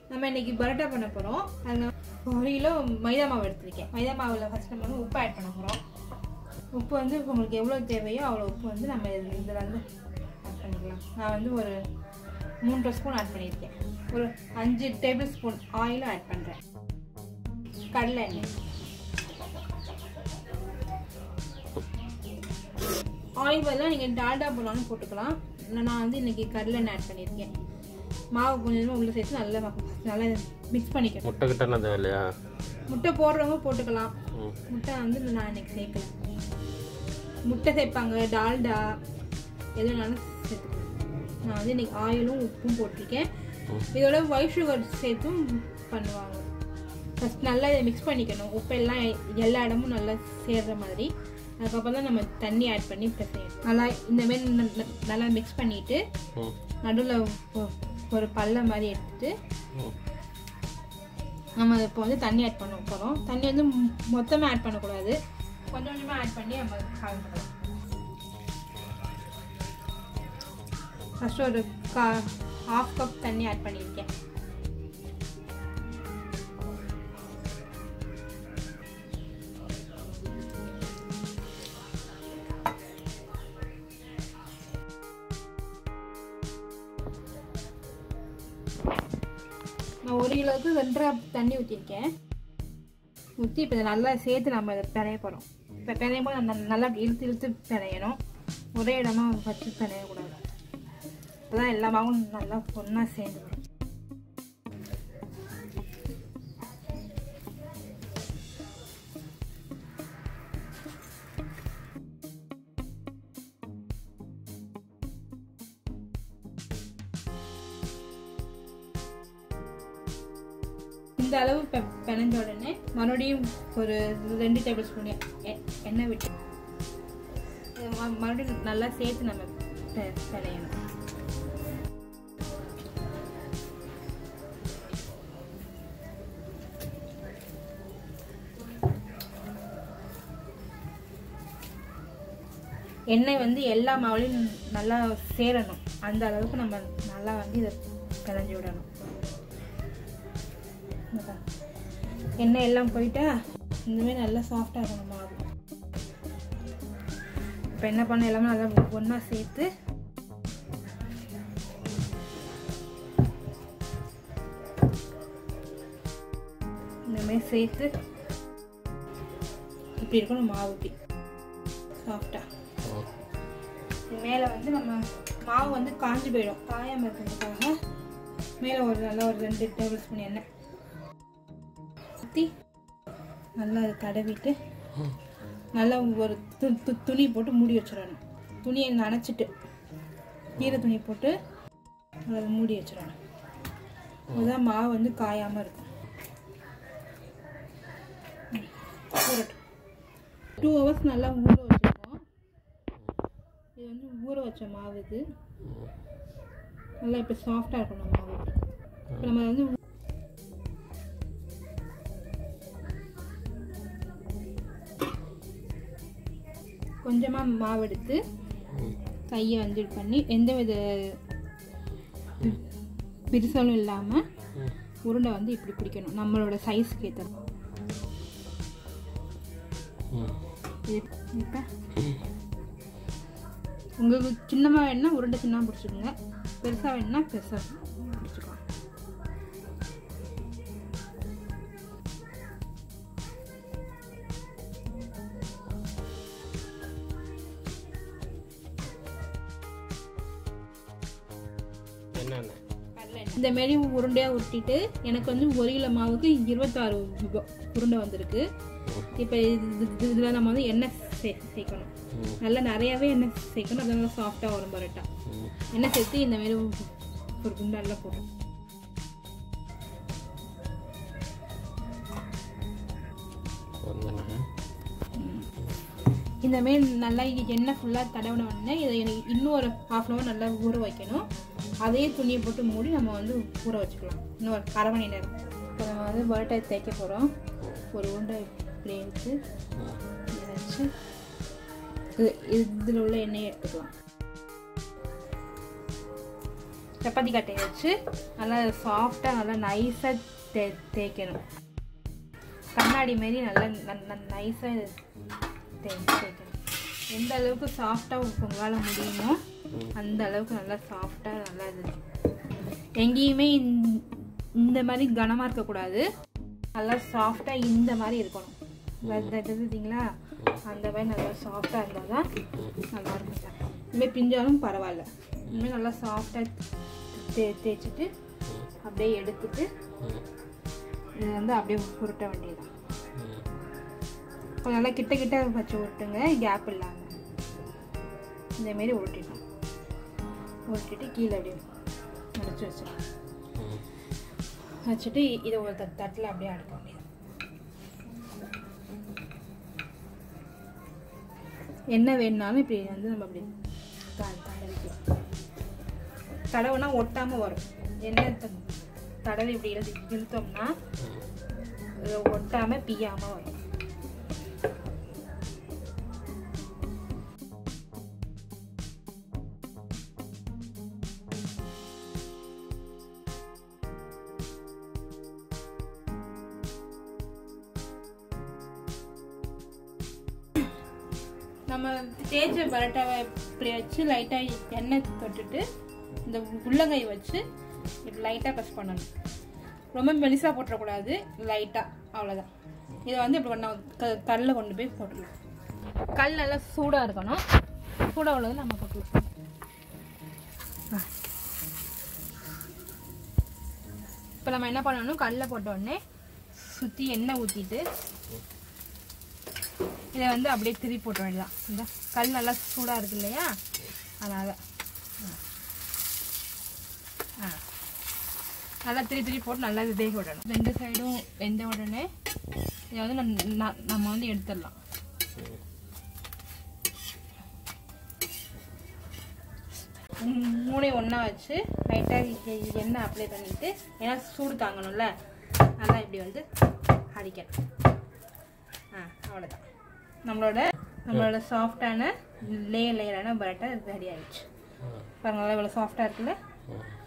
நம்ம இன்னைக்கு பரோட்டா பண்ண போகிறோம் அதில் ஒரு கிலோ மைதா மாவு எடுத்திருக்கேன் மைதா மாவில் ஃபஸ்ட் நம்ம வந்து உப்பு ஆட் பண்ண போகிறோம் உப்பு வந்து உங்களுக்கு எவ்வளோ தேவையோ அவ்வளோ உப்பு வந்து நம்ம இதில் வந்து ஆட் பண்ணிக்கலாம் நான் வந்து ஒரு மூன்றரை ஸ்பூன் ஆட் பண்ணியிருக்கேன் ஒரு அஞ்சு டேபிள் ஸ்பூன் ஆயிலும் ஆட் பண்ணுறேன் கடலை எண்ணெய் ஆயில் பதிலாக நீங்கள் டால்டா போனாலும் போட்டுக்கலாம் இல்லை நான் வந்து இன்றைக்கி கடலை எண்ணெய் ஆட் பண்ணியிருக்கேன் மாவு கொஞ்சமாக உள்ளே சேர்த்து நல்லா நல்லா மிக்ஸ் பண்ணிக்கணும் முட்டை கிட்ட என்ன தேவையில்லையா முட்டை போடுறவங்க போட்டுக்கலாம் ம் முட்டை வந்து நான் இன்னைக்கு சேர்க்கல முட்டை சேர்ப்பாங்க டால்டா எது வேணாலும் சேர்த்துக்கலாம் நான் வந்து இன்னைக்கு ஆயிலும் உப்பும் போட்டிருக்கேன் ம். இதோட ஒயிட் சுகர் சேர்த்தும் பண்ணுவாங்க ஃபஸ்ட் நல்லா இதை மிக்ஸ் பண்ணிக்கணும் உப்பு எல்லாம் எல்லா இடமும் நல்லா சேர்ற மாதிரி அதுக்கப்புறம் தான் நம்ம தண்ணி ஆட் பண்ணி பிசையணும் நல்லா இந்த மாதிரி ந- ந- நல்லா மிக்ஸ் பண்ணிட்டு ம் நடுவில் ஒரு பல்ல மாதிரி எடுத்துட்டு ம் நம்ம இப்போ வந்து தண்ணி ஆட் பண்ண போகிறோம் தண்ணி வந்து மொத்தமாக ஆட் பண்ணக்கூடாது கொஞ்சம் கொஞ்சமாக ஆட் பண்ணி நம்ம கலந்துக்கலாம் ஃபஸ்ட்டு ஒரு கா ஹாஃப் கப் தண்ணி ஆட் பண்ணியிருக்கேன் நான் ஒரு கிலோவுக்கு ரெண்டரை தண்ணி ஊற்றிருக்கேன் ஊற்றி இப்போ இதை நல்லா சேர்த்து நம்ம இதை பிணைய போகிறோம் இப்போ பிணையும் போது நம்ம நல்லா இழுத்து இழுத்து பிணையணும் ஒரே இடமா வச்சு பிணையக்கூடாது அப்பதான் எல்லா மாவும் நல்லா ஒன்றா சேர்ந்து வரும் இந்த அளவு பெ பிணைஞ்ச உடனே மறுபடியும் ஒரு ரெண்டு டேபிள் ஸ்பூன் எண்ணெய் விட்டு இதை ம- மறுபடியும் நல்லா சேர்த்து நம்ம பெ- பிணையணும் எண்ணெய் வந்து எல்லா மாவுலையும் நல்லா சேரணும் அந்த அளவுக்கு நம்ம நல்லா வந்து இதை பிணைஞ்சு விடணும் இந்தா. எண்ணெய் எல்லாம் போயிட்டா இந்தமாரி நல்லா சாஃப்டாக இருக்கணும் மாவு இப்போ என்ன பண்ண எல்லாமே நல்லா ஒன்றா சேர்த்து இந்தமாரி சேர்த்து இப்படி இருக்கணும் மாவு இப்படி சாஃப்டாக ம் இது மேலே வந்து நம்ம மாவு வந்து காஞ்சு போயிடும் காயாம இருக்கிறதுக்காக மேலே ஒரு நல்லா ஒரு ரெண்டு டேபிள் ஸ்பூன் எண்ணெய் ஊற்றி நல்லா அதை தடவிட்டு நல்லா ஒரு து து- துணி போட்டு மூடி வச்சிடணும் துணியை நனைச்சிட்டு ஈர துணி போட்டு அதை மூடி வச்சிடணும் அதுதான் மாவு வந்து காயாமல் இருக்கும் ம், ஊறட்டும் டூ ஹவர்ஸ் நல்லா ஊற வச்சுருக்கோம் இது வந்து ஊற வச்ச மாவு இது நல்லா இப்போ சாஃப்டாக இருக்கணும் மாவு இப்போ நம்ம வந்து கொஞ்சமாக மாவு எடுத்து ம் கையை வந்து இது பண்ணி எந்த வித பிரிசலும் இல்லாமல் ம் உருண்டை வந்து இப்படி பிடிக்கணும் நம்மளோட சைஸ்க்கு ஏற்ற ம் இது இப்போ உங்களுக்கு சின்னமாக வேணுன்னா உருண்டை சின்னமாக பிடிச்சிக்கோங்க பெருசாக வேணுன்னா பெருசாக பிடிச்சிக்கலாம் என்னென்ன இந்த மாரி உருண்டையாக உருட்டிட்டு எனக்கு வந்து ஒரு கிலோ மாவுக்கு இருபத்தாறு ரூபா உருண்டை வந்திருக்கு இப்போ இதில் நம்ம வந்து எண்ணெய் சே சேர்க்கணும் ம் நல்லா நிறையாவே எண்ணெய் சேர்க்கணும் அது நல்லா சாஃப்டாக வரும் பரோட்டா ம் எண்ணெய் சேர்த்து இந்த மாதிரி ஒரு குண்டாலில் போடும் வந்தேண்ணே இந்த மாதிரி நல்லா எண்ணெய் ஃபுல்லாக தடவின உடனே இதை எனக்கு இன்னும் ஒரு ஹாஃப் அன் ஹவர் நல்லா ஊற வைக்கணும் அதே துணியை போட்டு மூடி நம்ம வந்து ஊற வச்சுக்கலாம் இன்னும் ஒரு அரை மணி நேரம் இப்போ நம்ம வந்து பரோட்டா தேய்க்க போகிறோம் ஒரு உருண்டை இப்படி எடுத்து இதை வச்சு இது இதில் உள்ள எண்ணெயை எடுத்துக்கலாம் சப்பாத்தி கட்டையை வச்சு நல்லா சாஃப்டாக நல்லா நைஸாக தே தேய்க்கணும் கண்ணாடி மாரி நல்லா நைஸாக தே தேய்க்கணும் எந்த அளவுக்கு சாஃப்டாக உங்களால் முடியுமோ அந்த அளவுக்கு நல்லா சாஃப்டாக நல்லா இது எங்கேயுமே இந்த- இந்த மாதிரி கனமாக இருக்கக்கூடாது நல்லா சாஃப்டாக இந்த மாதிரி இருக்கணும் பார்த்தீங்களா அந்த மாதிரி நல்லா சாஃப்டாக இருந்தால் தான் நல்லா இருக்கும் சார் இனிமேல் பிஞ்சாலும் பரவாயில்ல இனிமேல் நல்லா சாஃப்டாக தே தேய்ச்சிட்டு அப்படியே எடுத்துட்டு ம் இதை வந்து அப்படியே உருட்ட வேண்டியதுதான் ம் கொஞ்சம் நல்லா கிட்ட கிட்ட வச்சு உருட்டுங்க கேப் இல்லாமல் இதேமாரி உருட்டிடணும் உருட்டிட்டு கீழே அப்படியே முடிச்சு வச்சிடலாம் ம் வச்சுட்டு இதை ஒரு தட் தட்டில் அப்படியே அடுக்க வேண்டியது என்ன வேணுனாலும் இப்படி வந்து நம்ம அப்படி த- தடவிக்கலாம் தடவுனா ஒட்டாமல் வரும் எண்ணெய் த- தடவி இப்படி இழுத்து இழுத்தோம்னா இது ஒட்டாமல் பிய்யாமல் வரும் நம்ம தேய்ச்ச பரோட்டாவை இப்படி வச்சு லைட்டாக எண்ணெய் தொட்டுட்டு இந்த உள்ளங்கை வச்சு இப்படி லைட்டாக ப்ரெஸ் பண்ணணும் ரொம்ப மெலிசாக போட்டுறக்கூடாது லைட்டாக அவ்வளோதான் இதை வந்து இப்படி கொண்டு க கல்லில் கொண்டு போய் போட்டுடலாம் கல் நல்லா சூடாக இருக்கணும் சூடாக உள்ளது நம்ம போட்டுக்கலாம் இப்போ நம்ம என்ன பண்ணணும் கல்லில் போட்ட உடனே சுற்றி எண்ணெய் ஊற்றிட்டு இதை வந்து அப்படியே திருப்பி போட்ட வேண்டியதான் இந்த கல் நல்லா சூடாக இருக்கு இல்லையா அதனால் ஆ நல்லா திரி திரி போட்டு நல்லா இது வேக விடணும் ரெண்டு சைடும் வெந்த உடனே இதை வந்து நம்ம ந- நம்ம வந்து எடுத்துடலாம் மூ- மூணையும் ஒன்றா வச்சு லைட்டாக எண்ணெய் அப்ளை பண்ணிட்டு ஏன்னா சூடு தாங்கணும்ல நல்லா இப்படி வந்து அடிக்கணும் ஆ அவ்வளோதான் நம்மளோட நம்மளோட சாஃப்டான லேயர் லேயரான பரோட்டா ரெடி ஆயிடுச்சு பாருங்க நல்லா இவ்வளோ சாஃப்டாக இருக்குல்ல ம்